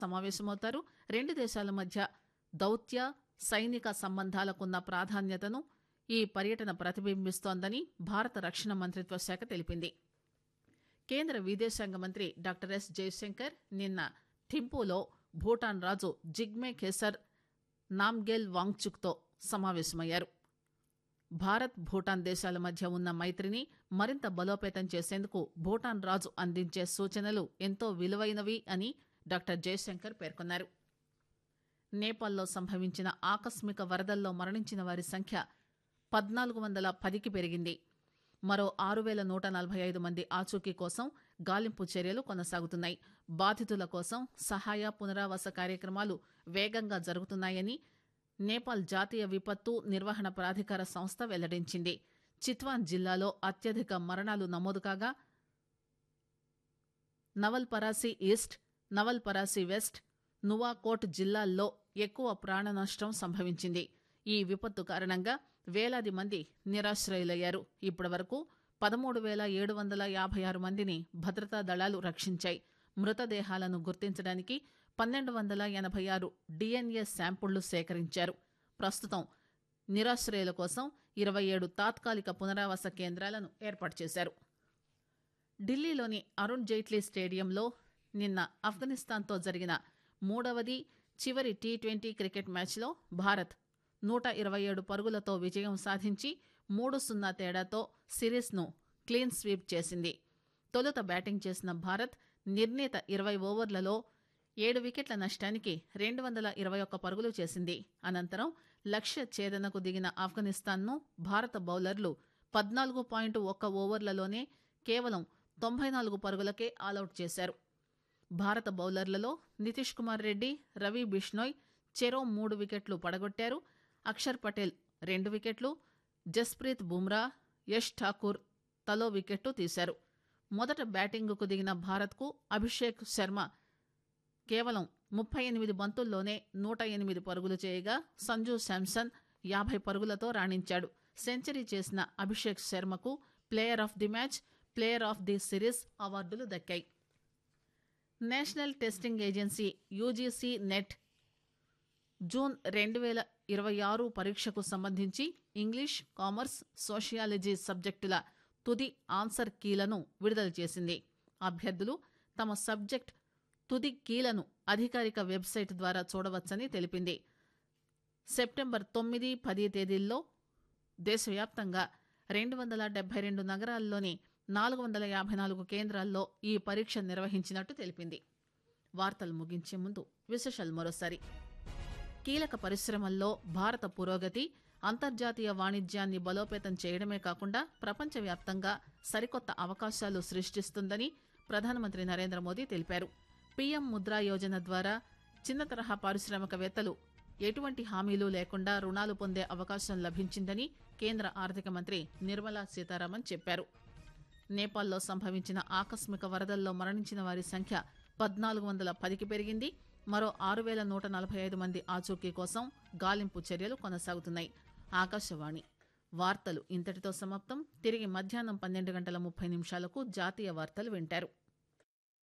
సమావేశమవుతారు రెండు దేశాల మధ్య దౌత్య సైనిక సంబంధాలకున్న ప్రాధాన్యతను ఈ పర్యటన ప్రతిబింబిస్తోందని భారత రక్షణ మంత్రిత్వ శాఖ తెలిపింది కేంద్ర విదేశాంగ మంత్రి డాక్టర్ ఎస్ జయశంకర్ నిన్న థింపూలో భూటాన్ రాజు జిగ్మే ఖేసర్ నామ్గేల్ వాంగ్చుక్తో సమావేశమయ్యారు భారత్ భూటాన్ దేశాల మధ్య ఉన్న మైత్రిని మరింత బలోపేతం చేసేందుకు భూటాన్ రాజు అందించే సూచనలు ఎంతో విలువైనవి అని డాక్టర్ జయశంకర్ పేర్కొన్నారు నేపాల్లో సంభవించిన ఆకస్మిక వరదల్లో మరణించిన వారి సంఖ్య పద్నాలుగు వందల పదికి పెరిగింది మరో ఆరు వేల నూట నలభై ఐదు మంది ఆచూకీ కోసం గాలింపు చర్యలు కొనసాగుతున్నాయి బాధితుల కోసం సహాయ పునరావాస కార్యక్రమాలు వేగంగా జరుగుతున్నాయని నేపాల్ జాతీయ విపత్తు నిర్వహణ ప్రాధికార సంస్థ వెల్లడించింది చిత్వాన్ జిల్లాలో అత్యధిక మరణాలు నమోదు కాగా నవల్ పరాసి ఈస్ట్ నవల్ పరాసి వెస్ట్ నువాకోట్ జిల్లాల్లో ఎక్కువ ప్రాణ నష్టం సంభవించింది ఈ విపత్తు కారణంగా వేలాది మంది నిరాశ్రయులయ్యారు ఇప్పటి వరకు పదమూడు వేల ఏడు వందల యాభై ఆరు మందిని భద్రతా దళాలు రక్షించాయి మృతదేహాలను గుర్తించడానికి పన్నెండు వందల ఎనభై ఆరు డిఎన్ఏ శాంపుళ్లు సేకరించారు ప్రస్తుతం నిరాశ్రయుల కోసం ఇరవై ఏడు తాత్కాలిక పునరావాస కేంద్రాలను ఏర్పాటు చేశారు ఢిల్లీలోని అరుణ్ జైట్లీ స్టేడియంలో నిన్న ఆఫ్ఘనిస్తాన్తో జరిగిన మూడవది చివరి టీ ట్వంటీ క్రికెట్ మ్యాచ్లో భారత్ నూట ఇరవై ఏడు పరుగులతో విజయం సాధించి మూడు సున్నా తేడాతో సిరీస్ను క్లీన్ స్వీప్ చేసింది తొలుత బ్యాటింగ్ చేసిన భారత్ నిర్ణీత ఇరవై ఓవర్లలో ఏడు వికెట్ల నష్టానికి రెండు వందల ఇరవై ఒక్క పరుగులు చేసింది అనంతరం లక్ష్య ఛేదనకు దిగిన ఆఫ్ఘనిస్తాన్ను భారత బౌలర్లు పద్నాలుగు పాయింట్ ఒక్క ఓవర్లలోనే కేవలం తొంభై నాలుగు పరుగులకే ఆలౌట్ చేశారు భారత బౌలర్లలో నితీష్ కుమార్ రెడ్డి రవి బిష్నోయ్ చెరో మూడు వికెట్లు పడగొట్టారు అక్షర్ పటేల్ రెండు వికెట్లు జస్ప్రీత్ బుమ్రా యష్ ఠాకూర్ తలో వికెట్టు తీశారు మొదట బ్యాటింగుకు దిగిన భారత్కు అభిషేక్ శర్మ కేవలం ముప్పై ఎనిమిది బంతుల్లోనే నూట ఎనిమిది పరుగులు చేయగా సంజు శాంసన్ యాభై పరుగులతో రాణించాడు సెంచరీ చేసిన అభిషేక్ శర్మకు player of the match player of the series అవార్డులు దక్కాయి National Testing Agency UGC NET June రెండు వేల ఇరవై ఆరు పరీక్షకు సంబంధించి ఇంగ్లీష్ కామర్స్ సోషియాలజీ సబ్జెక్టుల తుది ఆన్సర్ కీలను విడుదల చేసింది అభ్యర్థులు తమ సబ్జెక్ట్ తుది కీలను అధికారిక వెబ్సైట్ ద్వారా చూడవచ్చని తెలిపింది సెప్టెంబర్ తొమ్మిది పది తేదీల్లో దేశవ్యాప్తంగా రెండు వందల డెబ్బై రెండు నగరాల్లోని నాలుగు వందల యాభై నాలుగు కేంద్రాల్లో ఈ పరీక్ష నిర్వహించినట్టు తెలిపింది వార్తలు ముగించే ముందు విశేషాలు మరోసారి కీలక పరిశ్రమల్లో భారత పురోగతి అంతర్జాతీయ వాణిజ్యాన్ని బలోపేతం చేయడమే కాకుండా ప్రపంచవ్యాప్తంగా సరికొత్త అవకాశాలు సృష్టిస్తుందని ప్రధానమంత్రి నరేంద్ర మోదీ తెలిపారు పీఎం ముద్రా యోజన ద్వారా చిన్న తరహా పారిశ్రామికవేత్తలు ఎటువంటి హామీలు లేకుండా రుణాలు పొందే అవకాశం లభించిందని కేంద్ర ఆర్థిక మంత్రి నిర్మలా సీతారామన్ చెప్పారు నేపాల్లో సంభవించిన ఆకస్మిక వరదల్లో మరణించిన వారి సంఖ్య పద్నాలుగు వందల పదికి పెరిగింది మరో ఆరు వేల నూట నలభై ఐదు మంది ఆచూకీ కోసం గాలింపు చర్యలు కొనసాగుతున్నాయి ఆకాశవాణి వార్తలు ఇంతటితో సమాప్తం తిరిగి మధ్యాహ్నం పన్నెండు గంటల ముప్పై నిమిషాలకు జాతీయ వార్తలు వింటారు